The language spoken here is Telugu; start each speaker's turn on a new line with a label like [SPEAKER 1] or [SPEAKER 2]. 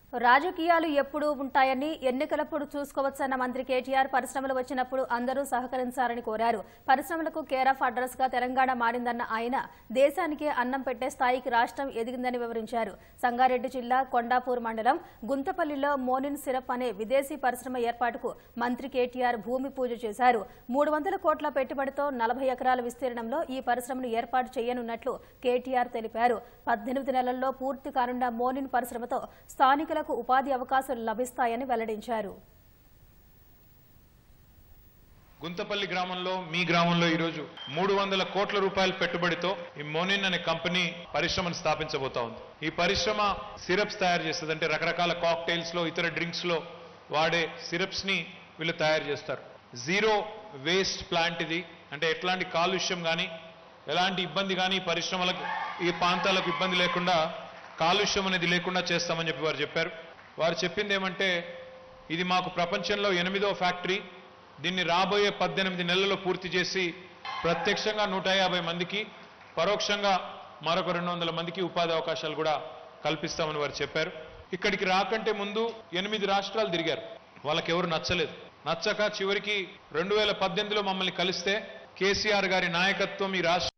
[SPEAKER 1] రాజకీయాలు ఎప్పుడూ ఉంటాయని ఎన్నికలప్పుడు చూసుకోవచ్చన్న మంత్రి కేటీఆర్ పరిశ్రమలు వచ్చినప్పుడు అందరూ సహకరించాలని కోరారు పరిశ్రమలకు కేర్ ఆఫ్ అడ్రస్ గా తెలంగాణ మారిందన్న ఆయన దేశానికే అన్నం పెట్టే స్థాయికి రాష్ట్రం ఎదిగిందని వివరించారు సంగారెడ్డి జిల్లా కొండాపూర్ మండలం గుంతపల్లిలో మోనిన్ సిరప్ అనే విదేశీ పరిశ్రమ ఏర్పాటుకు మంత్రి కేటీఆర్ భూమి పూజ చేశారు మూడు వందల కోట్ల పెట్టుబడితో నలభై ఎకరాల విస్తీర్ణంలో ఈ పరిశ్రమను ఏర్పాటు చేయనున్నట్లు కేటీఆర్ తెలిపారు పద్దెనిమిది నెలల్లో పూర్తి కానున్న మోనిన్ పరిశ్రమతో స్థానికులకు ఉపాధి అవకాశాలు లభిస్తాయని వెల్లడించారు
[SPEAKER 2] గుంతపల్లి గ్రామంలో మీ గ్రామంలో ఈరోజు మూడు వందల కోట్ల రూపాయల పెట్టుబడితో ఈ మోనిన్ అనే కంపెనీ పరిశ్రమను స్థాపించబోతా ఉంది ఈ పరిశ్రమ సిరప్స్ తయారు చేస్తుంది అంటే రకరకాల కాక్టైల్స్ లో ఇతర డ్రింక్స్ లో వాడే సిరప్స్ ని వీళ్ళు తయారు చేస్తారు జీరో వేస్ట్ ప్లాంట్ ఇది అంటే ఎట్లాంటి కాలుష్యం కానీ ఎలాంటి ఇబ్బంది కానీ ఈ పరిశ్రమలకు ఈ ప్రాంతాలకు ఇబ్బంది లేకుండా కాలుష్యం అనేది లేకుండా చేస్తామని చెప్పి వారు చెప్పారు వారు చెప్పింది ఏమంటే ఇది మాకు ప్రపంచంలో ఎనిమిదో ఫ్యాక్టరీ దీన్ని రాబోయే పద్దెనిమిది నెలల్లో పూర్తి చేసి ప్రత్యక్షంగా నూట యాభై మందికి పరోక్షంగా మరొక రెండు వందల మందికి ఉపాధి అవకాశాలు కూడా కల్పిస్తామని వారు చెప్పారు ఇక్కడికి రాకంటే ముందు ఎనిమిది రాష్ట్రాలు తిరిగారు వాళ్ళకి ఎవరు నచ్చలేదు నచ్చక చివరికి రెండు వేల పద్దెనిమిదిలో మమ్మల్ని కలిస్తే కేసీఆర్ గారి నాయకత్వం ఈ రాష్ట్ర